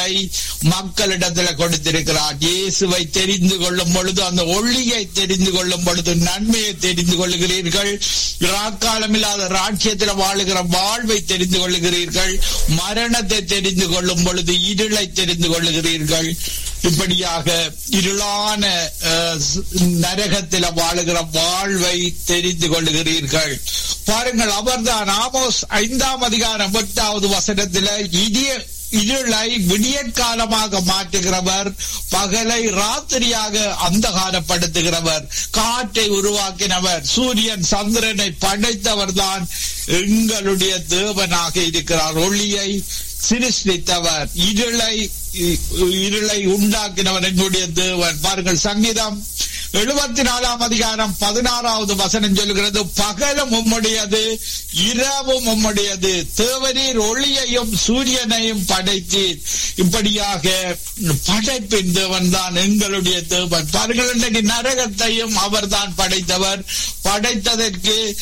மக்களிடத்துல கொடுத்திருக்கிறார் இயேசுவை தெரிந்து கொள்ளும் பொழுது அந்த ஒளியை தெரிந்து கொள்ளும் பொழுது நன்மையை தெரிந்து கொள்ளுகிறீர்கள் ராக்காலம் இல்லாத ராட்சியத்தில் வாழுகிற வாழ்வை தெரிந்து கொள்ளுகிறீர்கள் மரணத்தை தெரிந்து கொள்ளும் பொழுது இருளை தெரிந்து கொள்ளுகிறீர்கள் இப்படியாக இருளான நரகத்தில் வாழுகிற வாழ்வை தெரிந்து கொள்ளுகிறீர்கள் பாருங்கள் அவர்தான் ஆமோஸ் ஐந்தாம் அதிகாரம் எட்டாவது வசனத்தில் இடிய இருளை விடியற்காலமாக மாற்றுகிறவர் பகலை ராத்திரியாக அந்தகாரப்படுத்துகிறவர் காற்றை உருவாக்கினவர் சூரியன் சந்திரனை படைத்தவர் தான் எங்களுடைய தேவனாக இருக்கிறார் ஒளியை சிருஷ்டித்தவர் இருளை இருளை உண்டாக்கினவர் எங்களுடைய தேவன் பாருங்கள் சங்கீதம் எழுபத்தி நாலாம் அதிகாரம் பதினாறாவது வசனம் சொல்கிறது பகலும் உம்முடையது இரவும் உம்முடையது தேவரீர் ஒளியையும் சூரியனையும் படைத்தீர் இப்படியாக படைப்பின் தேவன் தான் எங்களுடைய தேவன் பாருங்கள் இன்றைக்கு நரகத்தையும் அவர் தான் படைத்தவர் படைத்ததற்கு